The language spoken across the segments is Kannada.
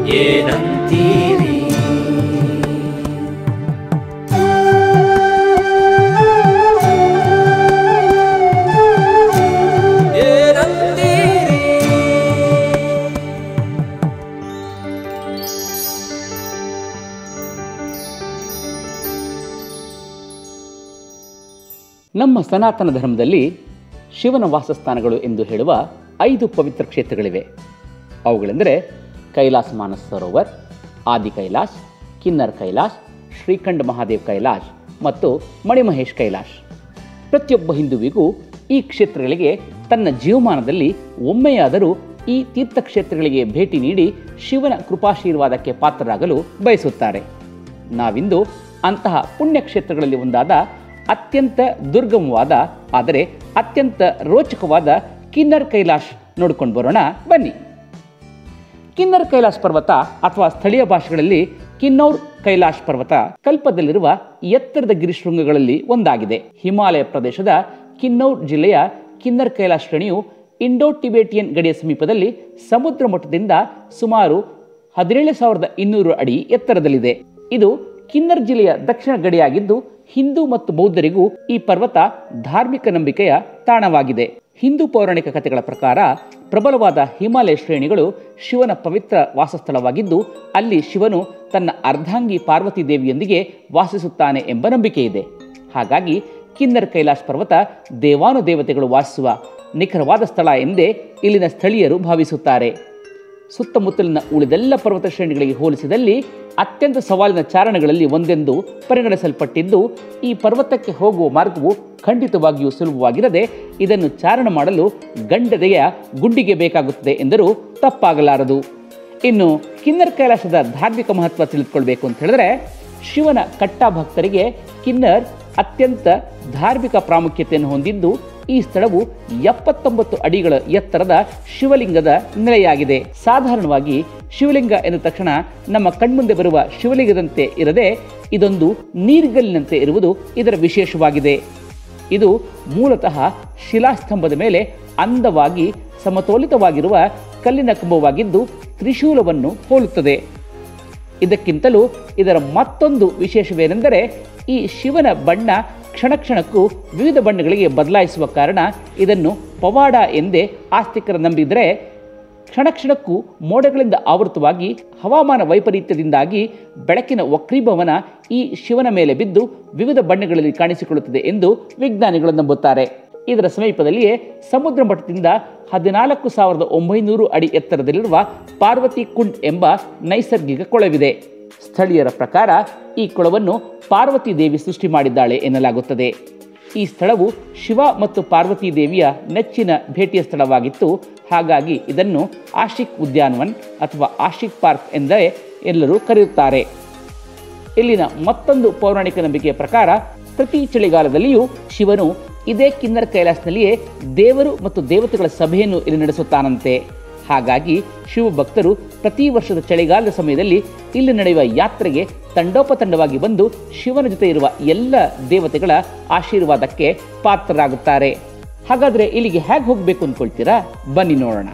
ಏನಂತೀರಿ ಏನಂತೀರಿ ನಮ್ಮ ಸನಾತನ ಧರ್ಮದಲ್ಲಿ ಶಿವನ ವಾಸಸ್ಥಾನಗಳು ಎಂದು ಹೇಳುವ ಐದು ಪವಿತ್ರ ಕ್ಷೇತ್ರಗಳಿವೆ ಅವುಗಳೆಂದರೆ ಕೈಲಾಸ ಮಾನಸ ಸರೋವರ್ ಆದಿ ಕೈಲಾಶ್ ಕಿನ್ನರ್ ಕೈಲಾಶ್ ಶ್ರೀಖಂಡ್ ಮಹಾದೇವ್ ಕೈಲಾಶ್ ಮತ್ತು ಮಣಿಮಹೇಶ್ ಕೈಲಾಶ್ ಪ್ರತಿಯೊಬ್ಬ ಹಿಂದುವಿಗೂ ಈ ಕ್ಷೇತ್ರಗಳಿಗೆ ತನ್ನ ಜೀವಮಾನದಲ್ಲಿ ಒಮ್ಮೆಯಾದರೂ ಈ ತೀರ್ಥಕ್ಷೇತ್ರಗಳಿಗೆ ಭೇಟಿ ನೀಡಿ ಶಿವನ ಕೃಪಾಶೀರ್ವಾದಕ್ಕೆ ಪಾತ್ರರಾಗಲು ಬಯಸುತ್ತಾರೆ ನಾವಿಂದು ಅಂತಹ ಪುಣ್ಯಕ್ಷೇತ್ರಗಳಲ್ಲಿ ಒಂದಾದ ಅತ್ಯಂತ ದುರ್ಗಮವಾದ ಆದರೆ ಅತ್ಯಂತ ರೋಚಕವಾದ ಕಿನ್ನರ್ ಕೈಲಾಶ್ ನೋಡ್ಕೊಂಡು ಬರೋಣ ಬನ್ನಿ ಕಿನ್ನರ್ ಕೈಲಾಶ್ ಪರ್ವತ ಅಥವಾ ಸ್ಥಳೀಯ ಭಾಷೆಗಳಲ್ಲಿ ಕಿನ್ನೌರ್ ಕೈಲಾಶ್ ಪರ್ವತ ಕಲ್ಪದಲ್ಲಿರುವ ಎತ್ತರದ ಗಿರಿಶೃಂಗಗಳಲ್ಲಿ ಒಂದಾಗಿದೆ ಹಿಮಾಲಯ ಪ್ರದೇಶದ ಕಿನ್ನೌರ್ ಜಿಲ್ಲೆಯ ಕಿನ್ನರ್ ಕೈಲಾಶ್ ಶ್ರೇಣಿಯು ಇಂಡೋ ಟಿಬೇಟಿಯನ್ ಗಡಿಯ ಸಮೀಪದಲ್ಲಿ ಸಮುದ್ರ ಮಟ್ಟದಿಂದ ಸುಮಾರು ಹದಿನೇಳು ಸಾವಿರದ ಇನ್ನೂರು ಅಡಿ ಎತ್ತರದಲ್ಲಿದೆ ಇದು ಕಿನ್ನರ್ ಜಿಲ್ಲೆಯ ದಕ್ಷಿಣ ಗಡಿಯಾಗಿದ್ದು ಹಿಂದೂ ಮತ್ತು ಬೌದ್ಧರಿಗೂ ಈ ಪರ್ವತ ಧಾರ್ಮಿಕ ನಂಬಿಕೆಯ ತಾಣವಾಗಿದೆ ಹಿಂದೂ ಪೌರಾಣಿಕ ಕಥೆಗಳ ಪ್ರಕಾರ ಪ್ರಬಲವಾದ ಹಿಮಾಲಯ ಶ್ರೇಣಿಗಳು ಶಿವನ ಪವಿತ್ರ ವಾಸಸ್ಥಳವಾಗಿದ್ದು ಅಲ್ಲಿ ಶಿವನು ತನ್ನ ಅರ್ಧಾಂಗಿ ಪಾರ್ವತಿ ದೇವಿಯೊಂದಿಗೆ ವಾಸಿಸುತ್ತಾನೆ ಎಂಬ ನಂಬಿಕೆ ಇದೆ ಹಾಗಾಗಿ ಕಿನ್ನರ್ ಕೈಲಾಶ್ ಪರ್ವತ ದೇವಾನುದೇವತೆಗಳು ವಾಸಿಸುವ ನಿಖರವಾದ ಸ್ಥಳ ಎಂದೇ ಇಲ್ಲಿನ ಸ್ಥಳೀಯರು ಭಾವಿಸುತ್ತಾರೆ ಸುತ್ತಮುತ್ತಲಿನ ಉಳಿದೆಲ್ಲ ಪರ್ವತ ಶ್ರೇಣಿಗಳಿಗೆ ಹೋಲಿಸಿದಲ್ಲಿ ಅತ್ಯಂತ ಸವಾಲಿನ ಚಾರಣಗಳಲ್ಲಿ ಒಂದೆಂದು ಪರಿಗಣಿಸಲ್ಪಟ್ಟಿದ್ದು ಈ ಪರ್ವತಕ್ಕೆ ಹೋಗುವ ಮಾರ್ಗವು ಖಂಡಿತವಾಗಿಯೂ ಸುಲಭವಾಗಿರದೆ ಇದನ್ನು ಚಾರಣ ಮಾಡಲು ಗಂಡದೆಯ ಗುಂಡಿಗೆ ಬೇಕಾಗುತ್ತದೆ ಎಂದರೂ ತಪ್ಪಾಗಲಾರದು ಇನ್ನು ಕಿನ್ನರ್ ಕೈಲಾಸದ ಧಾರ್ಮಿಕ ಮಹತ್ವ ತಿಳಿದುಕೊಳ್ಬೇಕು ಅಂತ ಹೇಳಿದ್ರೆ ಶಿವನ ಕಟ್ಟ ಭಕ್ತರಿಗೆ ಕಿನ್ನರ್ ಅತ್ಯಂತ ಧಾರ್ಮಿಕ ಪ್ರಾಮುಖ್ಯತೆಯನ್ನು ಹೊಂದಿದ್ದು ಈ ಸ್ಥಳವು ಎಪ್ಪತ್ತೊಂಬತ್ತು ಅಡಿಗಳ ಎತ್ತರದ ಶಿವಲಿಂಗದ ನೆಲೆಯಾಗಿದೆ ಸಾಧಾರಣವಾಗಿ ಶಿವಲಿಂಗ ಎಂದ ತಕ್ಷಣ ನಮ್ಮ ಕಣ್ಮುಂದೆ ಬರುವ ಶಿವಲಿಂಗದಂತೆ ಇರದೆ ಇದೊಂದು ನೀರ್ಗಲ್ಲಿನಂತೆ ಇರುವುದು ಇದರ ವಿಶೇಷವಾಗಿದೆ ಇದು ಮೂಲತಃ ಶಿಲಾಸ್ತಂಭದ ಮೇಲೆ ಅಂದವಾಗಿ ಸಮತೋಲಿತವಾಗಿರುವ ಕಲ್ಲಿನ ಕಂಬವಾಗಿದ್ದು ತ್ರಿಶೂಲವನ್ನು ಹೋಲುತ್ತದೆ ಇದಕ್ಕಿಂತಲೂ ಇದರ ಮತ್ತೊಂದು ವಿಶೇಷವೇನೆಂದರೆ ಈ ಶಿವನ ಬಣ್ಣ ಕ್ಷಣ ಕ್ಷಣಕ್ಕೂ ವಿವಿಧ ಬಣ್ಣಗಳಿಗೆ ಬದಲಾಯಿಸುವ ಕಾರಣ ಇದನ್ನು ಪವಾಡ ಎಂದೇ ಆಸ್ತಿಕರು ನಂಬಿದರೆ ಕ್ಷಣ ಕ್ಷಣಕ್ಕೂ ಮೋಡಗಳಿಂದ ಆವೃತವಾಗಿ ಹವಾಮಾನ ವೈಪರೀತ್ಯದಿಂದಾಗಿ ಬೆಳಕಿನ ವಕ್ರೀಭವನ ಈ ಶಿವನ ಮೇಲೆ ಬಿದ್ದು ವಿವಿಧ ಬಣ್ಣಗಳಲ್ಲಿ ಕಾಣಿಸಿಕೊಳ್ಳುತ್ತದೆ ಎಂದು ವಿಜ್ಞಾನಿಗಳು ನಂಬುತ್ತಾರೆ ಇದರ ಸಮೀಪದಲ್ಲಿಯೇ ಸಮುದ್ರ ಮಟ್ಟದಿಂದ ಹದಿನಾಲ್ಕು ಸಾವಿರದ ಒಂಬೈನೂರು ಅಡಿ ಎತ್ತರದಲ್ಲಿರುವ ಪಾರ್ವತಿ ಕುಂಡ್ ಎಂಬ ನೈಸರ್ಗಿಕ ಕೊಳವಿದೆ ಸ್ಥಳೀಯರ ಪ್ರಕಾರ ಈ ಕೊಳವನ್ನು ಪಾರ್ವತಿ ದೇವಿ ಸೃಷ್ಟಿ ಮಾಡಿದ್ದಾಳೆ ಎನ್ನಲಾಗುತ್ತದೆ ಈ ಸ್ಥಳವು ಶಿವ ಮತ್ತು ಪಾರ್ವತಿ ದೇವಿಯ ನೆಚ್ಚಿನ ಭೇಟಿಯ ಸ್ಥಳವಾಗಿತ್ತು ಹಾಗಾಗಿ ಇದನ್ನು ಆಶಿಕ್ ಉದ್ಯಾನವನ್ ಅಥವಾ ಆಶಿಕ್ ಪಾರ್ಕ್ ಎಂದರೆ ಎಲ್ಲರೂ ಕರೆಯುತ್ತಾರೆ ಇಲ್ಲಿನ ಮತ್ತೊಂದು ಪೌರಾಣಿಕ ನಂಬಿಕೆಯ ಪ್ರಕಾರ ಪ್ರತಿ ಚಳಿಗಾಲದಲ್ಲಿಯೂ ಶಿವನು ಇದೇ ಕಿನ್ನರ ಕೈಲಾಸದಲ್ಲಿಯೇ ದೇವರು ಮತ್ತು ದೇವತೆಗಳ ಸಭೆಯನ್ನು ಇಲ್ಲಿ ನಡೆಸುತ್ತಾನಂತೆ ಹಾಗಾಗಿ ಶಿವ ಭಕ್ತರು ಪ್ರತಿ ವರ್ಷದ ಚಳಿಗಾಲದ ಸಮಯದಲ್ಲಿ ಇಲ್ಲಿ ನಡೆಯುವ ಯಾತ್ರೆಗೆ ತಂಡೋಪತಂಡವಾಗಿ ಬಂದು ಶಿವನ ಜೊತೆ ಇರುವ ಎಲ್ಲ ದೇವತೆಗಳ ಆಶೀರ್ವಾದಕ್ಕೆ ಪಾತ್ರರಾಗುತ್ತಾರೆ ಹಾಗಾದರೆ ಇಲ್ಲಿಗೆ ಹೇಗೆ ಹೋಗಬೇಕು ಅಂದ್ಕೊಳ್ತೀರಾ ಬನ್ನಿ ನೋಡೋಣ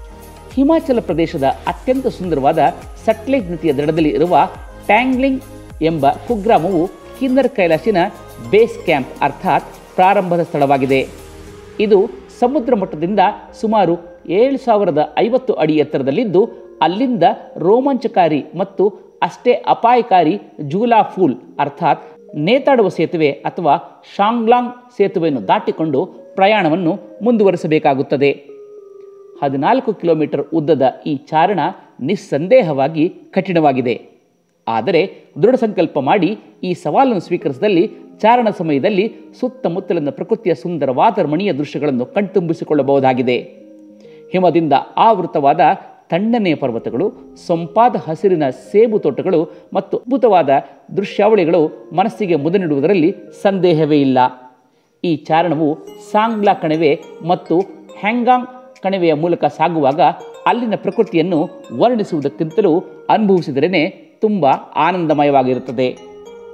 ಹಿಮಾಚಲ ಪ್ರದೇಶದ ಅತ್ಯಂತ ಸುಂದರವಾದ ಸಟ್ಲೇಜ್ ನದಿಯ ದಡದಲ್ಲಿ ಇರುವ ಟ್ಯಾಂಗ್ಲಿಂಗ್ ಎಂಬ ಕುಗ್ರಾಮವು ಕಿನ್ನರ್ ಕೈಲಾಸಿನ ಬೇಸ್ ಕ್ಯಾಂಪ್ ಅರ್ಥಾತ್ ಪ್ರಾರಂಭದ ಸ್ಥಳವಾಗಿದೆ ಇದು ಸಮುದ್ರ ಮಟ್ಟದಿಂದ ಸುಮಾರು ಏಳು ಸಾವಿರದ ಐವತ್ತು ಅಡಿ ಎತ್ತರದಲ್ಲಿದ್ದು ಅಲ್ಲಿಂದ ರೋಮಾಂಚಕಾರಿ ಮತ್ತು ಅಷ್ಟೇ ಅಪಾಯಕಾರಿ ಜೂಲಾ ಫೂಲ್ ಅರ್ಥಾತ್ ನೇತಾಡುವ ಸೇತುವೆ ಅಥವಾ ಶಾಂಗ್ಲಾಂಗ್ ಸೇತುವೆಯನ್ನು ದಾಟಿಕೊಂಡು ಪ್ರಯಾಣವನ್ನು ಮುಂದುವರಿಸಬೇಕಾಗುತ್ತದೆ ಹದಿನಾಲ್ಕು ಕಿಲೋಮೀಟರ್ ಉದ್ದದ ಈ ಚಾರಣ ನಿಸ್ಸಂದೇಹವಾಗಿ ಕಠಿಣವಾಗಿದೆ ಆದರೆ ದೃಢ ಸಂಕಲ್ಪ ಮಾಡಿ ಈ ಸವಾಲನ್ನು ಸ್ವೀಕರಿಸಿದಲ್ಲಿ ಚಾರಣ ಸಮಯದಲ್ಲಿ ಸುತ್ತಮುತ್ತಲಿನ ಪ್ರಕೃತಿಯ ಸುಂದರವಾದ ರಮಣೀಯ ದೃಶ್ಯಗಳನ್ನು ಕಣ್ತುಂಬಿಸಿಕೊಳ್ಳಬಹುದಾಗಿದೆ ಹಿಮದಿಂದ ಆವೃತವಾದ ತಣ್ಣನೆಯ ಪರ್ವತಗಳು ಸೊಂಪಾದ ಹಸಿರಿನ ಸೇಬು ತೋಟಗಳು ಮತ್ತು ಅದ್ಭುತವಾದ ದೃಶ್ಯಾವಳಿಗಳು ಮನಸ್ಸಿಗೆ ಮುದ ನೀಡುವುದರಲ್ಲಿ ಸಂದೇಹವೇ ಇಲ್ಲ ಈ ಚಾರಣವು ಸಾಂಗ್ಲಾ ಕಣಿವೆ ಮತ್ತು ಹ್ಯಾಂಗಾಂಗ್ ಕಣಿವೆಯ ಮೂಲಕ ಸಾಗುವಾಗ ಅಲ್ಲಿನ ಪ್ರಕೃತಿಯನ್ನು ವರ್ಣಿಸುವುದಕ್ಕಿಂತಲೂ ಅನುಭವಿಸಿದರೇ ತುಂಬ ಆನಂದಮಯವಾಗಿರುತ್ತದೆ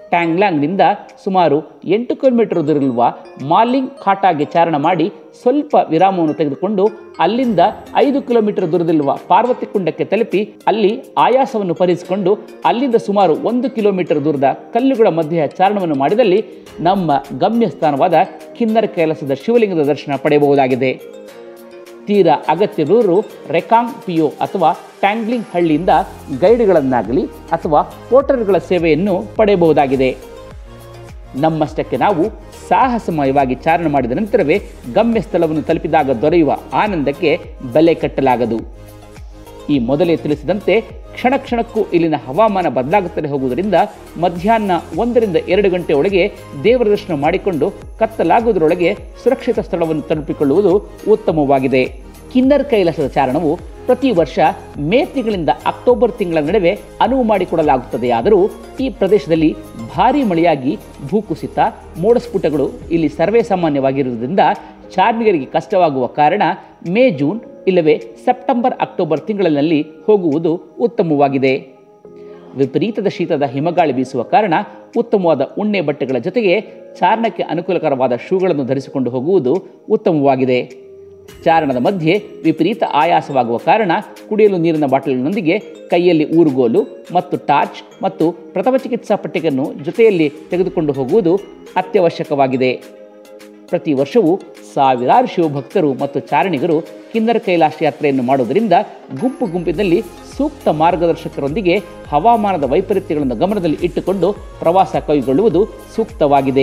ಟ್ಯಾಂಗ್ಲಾಂಗ್ನಿಂದ ಸುಮಾರು ಎಂಟು ಕಿಲೋಮೀಟರ್ ದೂರವಿರುವ ಮಾಲಿಂಗ್ ಖಾಟಾಗೆ ಚಾರಣ ಮಾಡಿ ಸ್ವಲ್ಪ ವಿರಾಮವನ್ನು ತೆಗೆದುಕೊಂಡು ಅಲ್ಲಿಂದ ಐದು ಕಿಲೋಮೀಟರ್ ದೂರದಲ್ಲಿರುವ ಪಾರ್ವತಿ ಕುಂಡಕ್ಕೆ ತಲುಪಿ ಅಲ್ಲಿ ಆಯಾಸವನ್ನು ಪರಿಹರಿಸಿಕೊಂಡು ಅಲ್ಲಿಂದ ಸುಮಾರು ಒಂದು ಕಿಲೋಮೀಟರ್ ದೂರದ ಕಲ್ಲುಗಳ ಮಧ್ಯೆ ಚಾರಣವನ್ನು ಮಾಡಿದಲ್ಲಿ ನಮ್ಮ ಗಮ್ಯ ಸ್ಥಾನವಾದ ಕಿನ್ನರ ಕೈಲಾಸದ ಶಿವಲಿಂಗದ ದರ್ಶನ ಪಡೆಯಬಹುದಾಗಿದೆ ತೀರಾ ಅಗತ್ಯವಿರುವರು ರೆಕಾಂಗ್ ಪಿಯೋ ಅಥವಾ ಟ್ಯಾಂಗ್ಲಿಂಗ್ ಹಳ್ಳಿಯಿಂದ ಗೈಡ್ಗಳನ್ನಾಗಲಿ ಅಥವಾ ಪೋರ್ಟರ್ಗಳ ಸೇವೆಯನ್ನು ಪಡೆಯಬಹುದಾಗಿದೆ ನಮ್ಮಷ್ಟಕ್ಕೆ ನಾವು ಸಾಹಸಮಯವಾಗಿ ಚಾರಣ ಮಾಡಿದ ನಂತರವೇ ಗಮ್ಯ ಸ್ಥಳವನ್ನು ತಲುಪಿದಾಗ ದೊರೆಯುವ ಆನಂದಕ್ಕೆ ಬೆಲೆ ಕಟ್ಟಲಾಗದು ಈ ಮೊದಲೇ ತಿಳಿಸಿದಂತೆ ಕ್ಷಣ ಕ್ಷಣಕ್ಕೂ ಇಲ್ಲಿನ ಹವಾಮಾನ ಬದಲಾಗುತ್ತಲೇ ಹೋಗುವುದರಿಂದ ಮಧ್ಯಾಹ್ನ ಒಂದರಿಂದ ಎರಡು ಗಂಟೆ ಒಳಗೆ ದೇವರ ದರ್ಶನ ಮಾಡಿಕೊಂಡು ಕತ್ತಲಾಗುವುದರೊಳಗೆ ಸುರಕ್ಷಿತ ಸ್ಥಳವನ್ನು ತಲುಪಿಕೊಳ್ಳುವುದು ಉತ್ತಮವಾಗಿದೆ ಕಿನ್ನರ್ ಕೈಲಾಸದ ಚಾರಣವು ಪ್ರತಿ ವರ್ಷ ಮೇ ತಿಂಗಳಿಂದ ಅಕ್ಟೋಬರ್ ತಿಂಗಳ ನಡುವೆ ಅನುವು ಮಾಡಿಕೊಡಲಾಗುತ್ತದೆಯಾದರೂ ಈ ಪ್ರದೇಶದಲ್ಲಿ ಭಾರೀ ಮಳೆಯಾಗಿ ಭೂಕುಸಿತ ಮೋಡಸ್ಫುಟಗಳು ಇಲ್ಲಿ ಸರ್ವೇ ಸಾಮಾನ್ಯವಾಗಿರುವುದರಿಂದ ಚಾರ್ಮಿಗರಿಗೆ ಕಷ್ಟವಾಗುವ ಕಾರಣ ಮೇ ಜೂನ್ ಇಲ್ಲವೇ ಸೆಪ್ಟೆಂಬರ್ ಅಕ್ಟೋಬರ್ ತಿಂಗಳಲ್ಲಿ ಹೋಗುವುದು ಉತ್ತಮವಾಗಿದೆ ವಿಪರೀತದ ಶೀತದ ಹಿಮಗಾಳಿ ಬೀಸುವ ಕಾರಣ ಉತ್ತಮವಾದ ಉಣ್ಣೆ ಬಟ್ಟೆಗಳ ಜೊತೆಗೆ ಚಾರಣಕ್ಕೆ ಅನುಕೂಲಕರವಾದ ಶೂಗಳನ್ನು ಧರಿಸಿಕೊಂಡು ಹೋಗುವುದು ಉತ್ತಮವಾಗಿದೆ ಚಾರಣದ ಮಧ್ಯೆ ವಿಪರೀತ ಆಯಾಸವಾಗುವ ಕಾರಣ ಕುಡಿಯಲು ನೀರಿನ ಬಾಟಲಿನೊಂದಿಗೆ ಕೈಯಲ್ಲಿ ಊರುಗೋಲು ಮತ್ತು ಟಾರ್ಚ್ ಮತ್ತು ಪ್ರಥಮ ಚಿಕಿತ್ಸಾ ಪಟ್ಟಿಗೆಯನ್ನು ಜೊತೆಯಲ್ಲಿ ತೆಗೆದುಕೊಂಡು ಹೋಗುವುದು ಅತ್ಯವಶ್ಯಕವಾಗಿದೆ ಪ್ರತಿ ವರ್ಷವೂ ಸಾವಿರಾರು ಶಿವಭಕ್ತರು ಮತ್ತು ಚಾರಣಿಗರು ಕಿನ್ನರ ಕೈಲಾಸ ಯಾತ್ರೆಯನ್ನು ಮಾಡುವುದರಿಂದ ಗುಂಪು ಗುಂಪಿನಲ್ಲಿ ಸೂಕ್ತ ಮಾರ್ಗದರ್ಶಕರೊಂದಿಗೆ ಹವಾಮಾನದ ವೈಪರೀತ್ಯಗಳನ್ನು ಗಮನದಲ್ಲಿ ಇಟ್ಟುಕೊಂಡು ಪ್ರವಾಸ ಕೈಗೊಳ್ಳುವುದು ಸೂಕ್ತವಾಗಿದೆ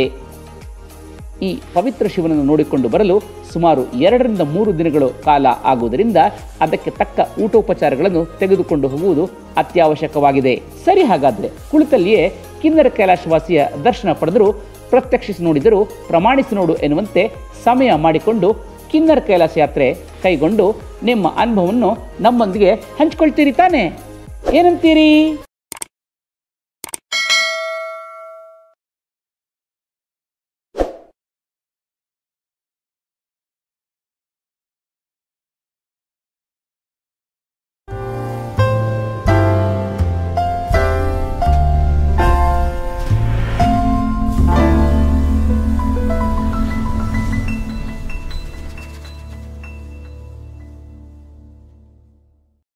ಈ ಪವಿತ್ರ ಶಿವನನ್ನು ನೋಡಿಕೊಂಡು ಬರಲು ಸುಮಾರು ಎರಡರಿಂದ ಮೂರು ದಿನಗಳು ಕಾಲ ಆಗುವುದರಿಂದ ಅದಕ್ಕೆ ತಕ್ಕ ಊಟೋಪಚಾರಗಳನ್ನು ತೆಗೆದುಕೊಂಡು ಹೋಗುವುದು ಅತ್ಯವಶ್ಯಕವಾಗಿದೆ ಸರಿ ಹಾಗಾದ್ರೆ ಕುಳಿತಲ್ಲಿಯೇ ಕಿನ್ನರ ಕೈಲಾಸವಾಸಿಯ ದರ್ಶನ ಪಡೆದರೂ ಪ್ರತ್ಯಕ್ಷಿಸಿ ನೋಡಿದರೂ ಪ್ರಮಾಣಿಸಿ ನೋಡು ಎನ್ನುವಂತೆ ಸಮಯ ಮಾಡಿಕೊಂಡು ಕಿನ್ನರ ಕೈಲಾಸ ಯಾತ್ರೆ ಕೈಗೊಂಡು ನಿಮ್ಮ ಅನುಭವವನ್ನು ನಮ್ಮೊಂದಿಗೆ ಹಂಚಿಕೊಳ್ತೀರಿ ತಾನೇ ಏನಂತೀರಿ